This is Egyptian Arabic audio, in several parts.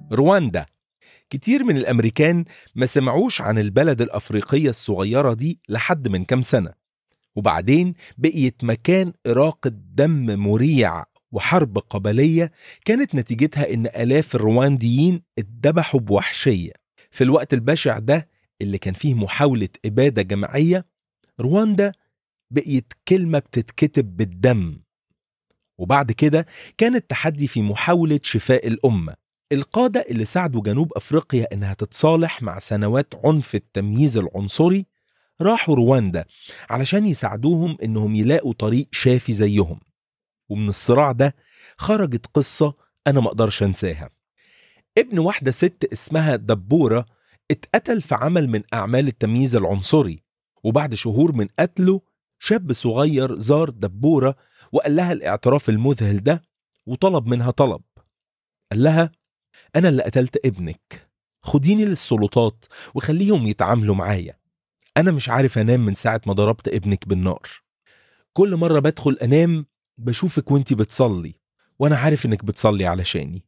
رواندا كتير من الأمريكان ما سمعوش عن البلد الأفريقية الصغيرة دي لحد من كام سنة وبعدين بقيت مكان إراقة دم مريع وحرب قبلية كانت نتيجتها إن آلاف الروانديين اتذبحوا بوحشية في الوقت البشع ده اللي كان فيه محاولة إبادة جماعية رواندا بقيت كلمة بتتكتب بالدم وبعد كده كان التحدي في محاولة شفاء الأمة القادة اللي ساعدوا جنوب أفريقيا إنها تتصالح مع سنوات عنف التمييز العنصري راحوا رواندا علشان يساعدوهم إنهم يلاقوا طريق شافي زيهم ومن الصراع ده خرجت قصة أنا مقدرش أنساها ابن واحدة ست اسمها دبورة اتقتل في عمل من أعمال التمييز العنصري وبعد شهور من قتله شاب صغير زار دبورة وقال لها الاعتراف المذهل ده وطلب منها طلب قال لها أنا اللي قتلت ابنك خديني للسلطات وخليهم يتعاملوا معايا أنا مش عارف أنام من ساعة ما ضربت ابنك بالنار كل مرة بدخل أنام بشوفك وانتي بتصلي وأنا عارف إنك بتصلي علشاني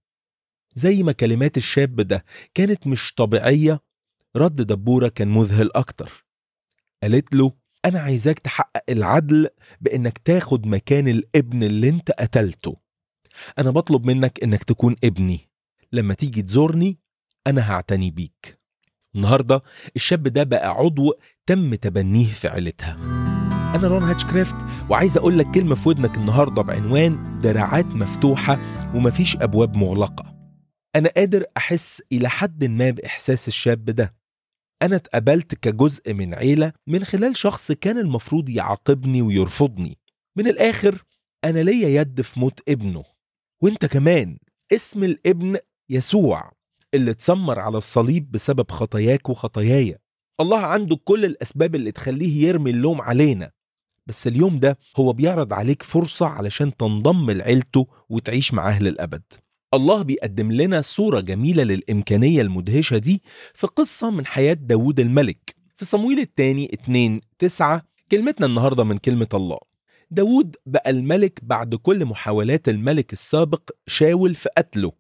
زي ما كلمات الشاب ده كانت مش طبيعية رد دبورة كان مذهل أكتر قالت له أنا عايزاك تحقق العدل بإنك تاخد مكان الابن اللي انت قتلته أنا بطلب منك إنك تكون ابني لما تيجي تزورني أنا هعتني بيك النهاردة الشاب ده بقى عضو تم تبنيه في عيلتها أنا رون هاتشكرافت وعايز أقول لك كلمة في ودنك النهاردة بعنوان دراعات مفتوحة ومفيش أبواب مغلقة أنا قادر أحس إلى حد ما بإحساس الشاب ده أنا اتقبلت كجزء من عيلة من خلال شخص كان المفروض يعاقبني ويرفضني من الآخر أنا ليا يد في موت ابنه وانت كمان اسم الابن يسوع اللي اتسمر على الصليب بسبب خطاياك وخطاياي الله عنده كل الأسباب اللي تخليه يرمي اللوم علينا بس اليوم ده هو بيعرض عليك فرصة علشان تنضم لعيلته وتعيش معاه للأبد الله بيقدم لنا صورة جميلة للإمكانية المدهشة دي في قصة من حياة داود الملك في صمويل الثاني 2 9 كلمتنا النهاردة من كلمة الله داود بقى الملك بعد كل محاولات الملك السابق شاول في قتله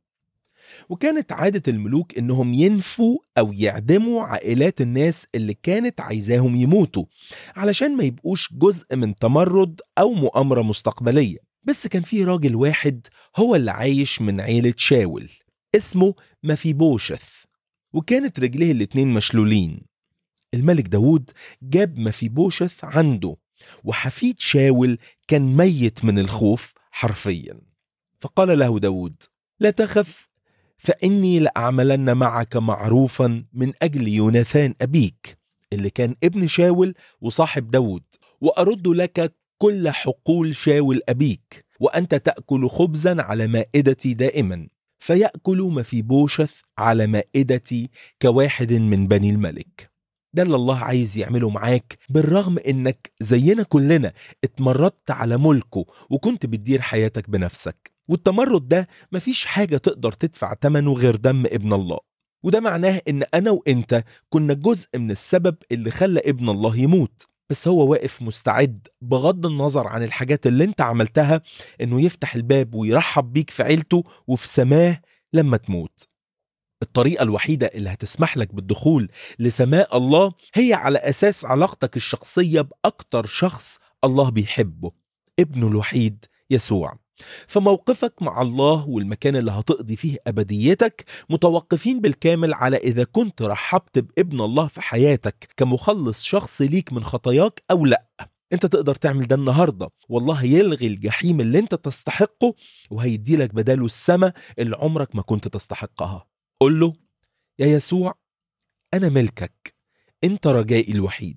وكانت عادة الملوك إنهم ينفوا أو يعدموا عائلات الناس اللي كانت عايزاهم يموتوا علشان ما يبقوش جزء من تمرد أو مؤامرة مستقبلية بس كان في راجل واحد هو اللي عايش من عيلة شاول اسمه مفيبوشث وكانت رجليه الاتنين مشلولين الملك داود جاب مفيبوشث عنده وحفيد شاول كان ميت من الخوف حرفيا فقال له داود لا تخف فإني لأعملن معك معروفا من أجل يوناثان أبيك اللي كان ابن شاول وصاحب داود وأرد لك كل حقول شاول أبيك وأنت تأكل خبزا على مائدتي دائما فيأكل مفيبوشث على مائدتي كواحد من بني الملك ده اللي الله عايز يعمله معاك بالرغم انك زينا كلنا اتمردت على ملكه وكنت بتدير حياتك بنفسك والتمرد ده مفيش حاجة تقدر تدفع تمنه غير دم ابن الله وده معناه ان انا وانت كنا جزء من السبب اللي خلى ابن الله يموت بس هو واقف مستعد بغض النظر عن الحاجات اللي انت عملتها انه يفتح الباب ويرحب بيك في عيلته وفي سماه لما تموت الطريقة الوحيدة اللي هتسمح لك بالدخول لسماء الله هي على أساس علاقتك الشخصية بأكتر شخص الله بيحبه ابنه الوحيد يسوع فموقفك مع الله والمكان اللي هتقضي فيه أبديتك متوقفين بالكامل على إذا كنت رحبت بابن الله في حياتك كمخلص شخص ليك من خطاياك أو لأ انت تقدر تعمل ده النهارده والله هيلغي الجحيم اللي انت تستحقه وهيدي لك بداله السماء اللي عمرك ما كنت تستحقها قل له يا يسوع انا ملكك انت رجائي الوحيد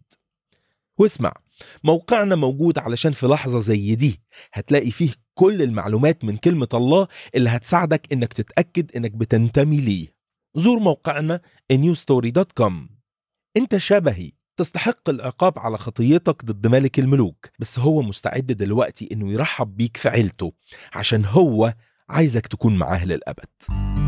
واسمع موقعنا موجود علشان في لحظه زي دي هتلاقي فيه كل المعلومات من كلمه الله اللي هتساعدك انك تتاكد انك بتنتمي ليه زور موقعنا newstory.com انت شبهي تستحق العقاب على خطيتك ضد ملك الملوك بس هو مستعد دلوقتي انه يرحب بيك في عيلته عشان هو عايزك تكون معاه للأبد